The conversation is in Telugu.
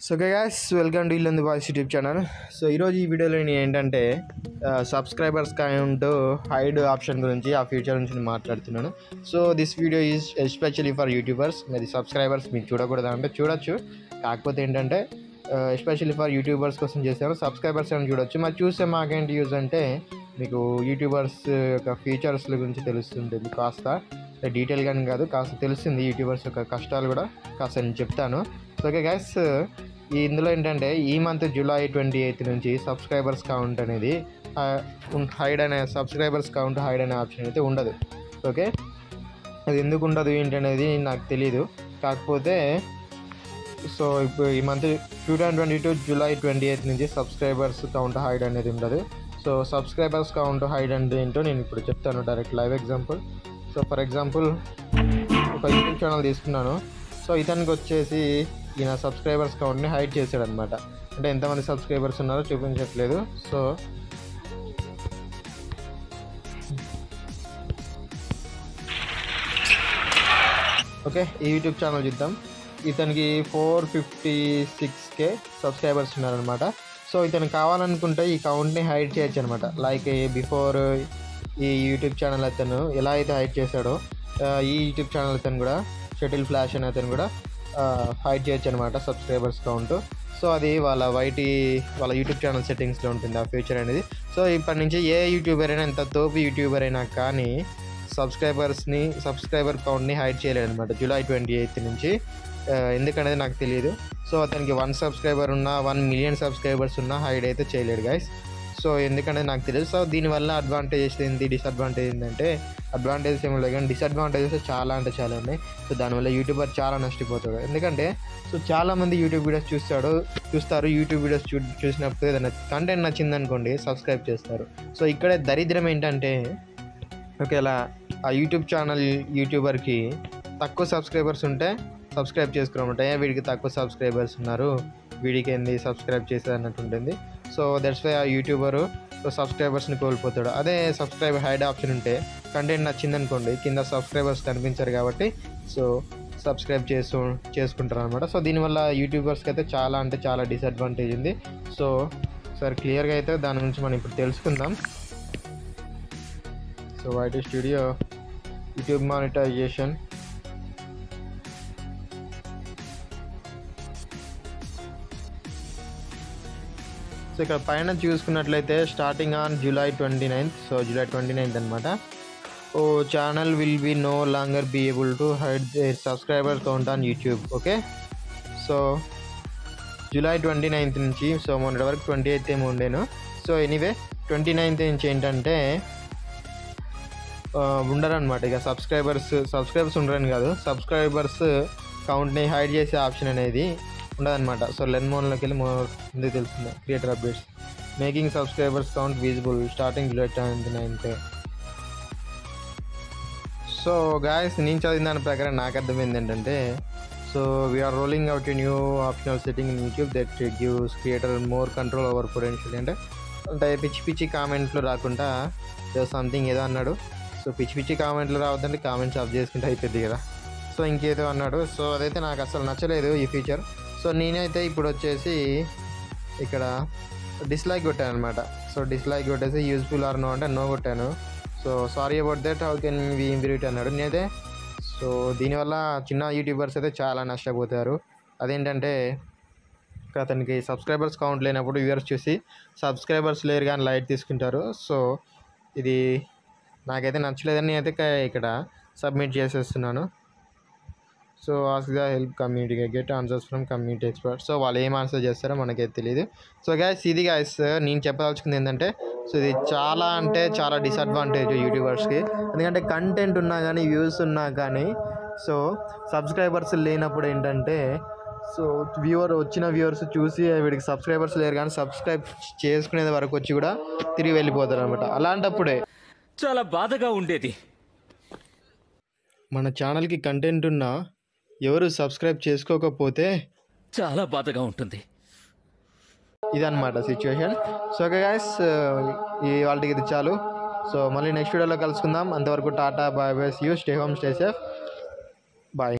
so guys welcome to Yellandu voice YouTube channel so ఈరోజు ఈ వీడియోలో నేను ఏంటంటే సబ్స్క్రైబర్స్ కౌంట్ హైడ్ ఆప్షన్ గురించి ఆ ఫీచర్ గురించి నేను మాట్లాడుతున్నాను so this video is especially for YouTubers మరి సబ్స్క్రైబర్స్ మీరు చూడకూడదా అంటే చూడొచ్చు కాకపోతే ఏంటంటే ఎస్పెషల్లీ ఫర్ యూట్యూబర్స్ కోసం చేశాను సబ్స్క్రైబర్స్ అని చూడొచ్చు మరి చూస్తే మాకేంటి యూజ్ అంటే మీకు యూట్యూబర్స్ యొక్క ఫీచర్స్ గురించి తెలుస్తుంటుంది కాస్త డీటెయిల్గా కాదు కాస్త తెలుస్తుంది యూట్యూబర్స్ యొక్క కష్టాలు కూడా కాస్త నేను చెప్తాను సో ఓకే గైస్ ఈ ఇందులో ఏంటంటే ఈ మంత్ జూలై ట్వంటీ ఎయిత్ నుంచి సబ్స్క్రైబర్స్ కౌంట్ అనేది హైడ్ అనే సబ్స్క్రైబర్స్ కౌంట్ హైడ్ అనే ఆప్షన్ అయితే ఉండదు ఓకే అది ఎందుకు ఉండదు ఏంటి అనేది నాకు తెలియదు కాకపోతే సో ఇప్పుడు ఈ month two thousand twenty two July twenty eighth నుంచి సబ్స్క్రైబర్స్ కౌంట్ హైడ్ అనేది ఉండదు సో సబ్స్క్రైబర్స్ కౌంట్ హైడ్ అంటే ఏంటో నేను ఇప్పుడు చెప్తాను direct live example so for example ఒక యూట్యూబ్ ఛానల్ తీసుకున్నాను సో ఇతనికి వచ్చేసి ఈయన సబ్స్క్రైబర్స్ కౌంట్ని హైడ్ చేశాడు అనమాట అంటే ఎంతమంది సబ్స్క్రైబర్స్ ఉన్నారో చూపించట్లేదు సో ఓకే ఈ యూట్యూబ్ ఛానల్ చూద్దాం ఇతనికి four fifty six K subscribers ఉన్నారనమాట సో ఇతను కావాలనుకుంటే ఈ కౌంట్ని హైడ్ చేయొచ్చు అనమాట లైక్ బిఫోర్ ఈ యూట్యూబ్ ఛానల్ అతను ఎలా అయితే హైడ్ చేశాడో ఆ, ఈ యూట్యూబ్ ఛానల్ అతను కూడా షటిల్ ఫ్లాష్ అని అతను కూడా హైడ్ చేయొచ్చు అనమాట సబ్స్క్రైబర్స్ కౌంట్ సో అది వాళ్ళ వైటీ వాళ్ళ యూట్యూబ్ ఛానల్ సెట్టింగ్స్లో ఉంటుంది ఆ ఫీచర్ అనేది సో ఇప్పటి నుంచి ఏ యూట్యూబర్ అయినా ఎంత తోపు యూట్యూబర్ అయినా కానీ సబ్స్క్రైబర్స్ని సబ్స్క్రైబర్ కౌంట్ని హైడ్ చేయలేడు అనమాట జూలై ట్వంటీ ఎయిత్ నుంచి ఆ, ఎందుకనేది నాకు తెలియదు సో అతనికి వన్ సబ్స్క్రైబర్ ఉన్నా వన్ మిలియన్ సబ్స్క్రైబర్స్ ఉన్నా హైడ్ అయితే చేయలేడు గైస్ సో ఎందుకంటే నాకు తెలియదు సో దీనివల్ల అడ్వాంటేజెస్ ఏంటి డిసడ్వాంటేజ్ ఏంటంటే అడ్వాంటేజెస్ ఏమో లేదు కానీ డిసడ్వాంటేజెస్ చాలా అంటే చాలా ఉన్నాయి సో దానివల్ల యూట్యూబర్ చాలా నష్టపోతాడు ఎందుకంటే సో చాలా మంది యూట్యూబ్ వీడియోస్ చూస్తాడు చూస్తారు యూట్యూబ్ వీడియోస్ చూ చూసినప్పుడు ఏదైనా కంటెంట్ నచ్చింది అనుకోండి సబ్స్క్రైబ్ చేస్తారు సో ఇక్కడే దరిద్రం ఏంటంటే ఒకవేళ ఆ యూట్యూబ్ ఛానల్ యూట్యూబర్కి తక్కువ సబ్స్క్రైబర్స్ ఉంటే సబ్స్క్రైబ్ చేసుకోమంటే వీడికి తక్కువ సబ్స్క్రైబర్స్ ఉన్నారు వీడికి ఏంది సబ్స్క్రైబ్ చేసేది అన్నట్టు ఉంటుంది సో దట్స్ వై ఆ యూట్యూబరు సబ్స్క్రైబర్స్ని కోల్పోతాడు అదే సబ్స్క్రైబ్ హైడ్ ఆప్షన్ ఉంటే కంటెంట్ నచ్చింది అనుకోండి కింద సబ్స్క్రైబర్స్ కనిపించారు కాబట్టి సో సబ్స్క్రైబ్ చేసు చేసుకుంటారు అనమాట సో దీనివల్ల యూట్యూబర్స్కి అయితే చాలా అంటే చాలా డిసడ్వాంటేజ్ ఉంది సో సార్ క్లియర్గా అయితే దాని గురించి మనం ఇప్పుడు తెలుసుకుందాం so YT studio YouTube monetization so ఇక్కడ పైన చూసుకున్నట్లయితే starting on July twenty ninth so July twenty ninth అనమాట ఓ channel will be no longer be able to hide their subscriber count on YouTube okay so July twenty ninth నుంచి సో మొన్నటి వరకు ట్వంటీ ఎయిత్ ఏమో ఉండేను సో ఎనీవే ట్వంటీ నైన్త్ నుంచి ఏంటంటే ఉండరనమాట ఇక సబ్స్క్రైబర్స్ సబ్స్క్రైబర్స్ ఉండరని కాదు సబ్స్క్రైబర్స్ కౌంట్ని హైడ్ చేసే ఆప్షన్ అనేది ఉండదన్నమాట సో లెన్ మోన్లోకి వెళ్ళి మోర్ ముందు తెలుస్తుంది creator updates making subscribers count visible starting July twenty ninth so guys నేను చదివిన దాని ప్రకారం నాకు అర్థమైంది ఏంటంటే so we're rolling out new optional setting in YouTube that gives creator more control over potential అంటే అంటే పిచ్చి పిచ్చి కామెంట్లు రాకుండా సంథింగ్ ఏదో అన్నాడు సో పిచ్చి పిచ్చి కామెంట్లు రావద్దంటే కామెంట్స్ ఆఫ్ చేసుకుంటే అయిపోద్ది కదా సో ఇంకేదో అన్నాడు సో అదైతే నాకు అసలు నచ్చలేదు ఈ ఫీచర్ సో నేనైతే ఇప్పుడు వచ్చేసి ఇక్కడ డిస్లైక్ కొట్టాను అనమాట సో డిస్లైక్ కొట్టేసి యూజ్ఫుల్ ఆర్ నో అంటే నో కొట్టాను so sorry about that how can we improve it అన్నాడు నేనైతే సో దీనివల్ల చిన్న యూట్యూబర్స్ అయితే చాలా నష్టపోతారు అదేంటంటే అతనికి సబ్స్క్రైబర్స్ కౌంట్ లేనప్పుడు వ్యూవర్స్ చూసి సబ్స్క్రైబర్స్ లేరు కానీ లైట్ తీసుకుంటారు సో ఇది నాకైతే నచ్చలేదని నేనైతే క- ఇక్కడ సబ్మిట్ చేసేస్తున్నాను so ask the help community get answers from community expert so వాళ్ళు ఏం ఆన్సర్ చేస్తారో మనకైతే తెలియదు సో గ్యాస్ ఇది గ్యాస్ నేను చెప్పదలుచుకుంది ఏంటంటే సో ఇది చాలా అంటే చాలా డిసడ్వాంటేజ్ యూట్యూబర్స్కి ఎందుకంటే కంటెంట్ ఉన్నా కానీ వ్యూస్ ఉన్నా కానీ సో సబ్స్క్రైబర్స్ లేనప్పుడు ఏంటంటే సో వ్యూవర్ వచ్చిన వ్యూవర్స్ చూసి వీడికి సబ్స్క్రైబర్స్ లేరు కానీ సబ్స్క్రైబ్ చేసుకునేది వరకు వచ్చి కూడా తిరిగి వెళ్ళిపోతారు అనమాట అలాంటప్పుడే చాలా బాధగా ఉండేది మన ఛానల్కి కంటెంట్ ఉన్నా ఎవరు సబ్స్క్రైబ్ చేసుకోకపోతే చాలా బాధగా ఉంటుంది ఇదన్నమాట సిచ్యువేషన్ సో ఓకే గాయస్ ఈ వాళ్ళకి ఇది చాలు సో మళ్ళీ నెక్స్ట్ వీడియోలో కలుసుకుందాం అంతవరకు tata bye bye you stay home stay safe bye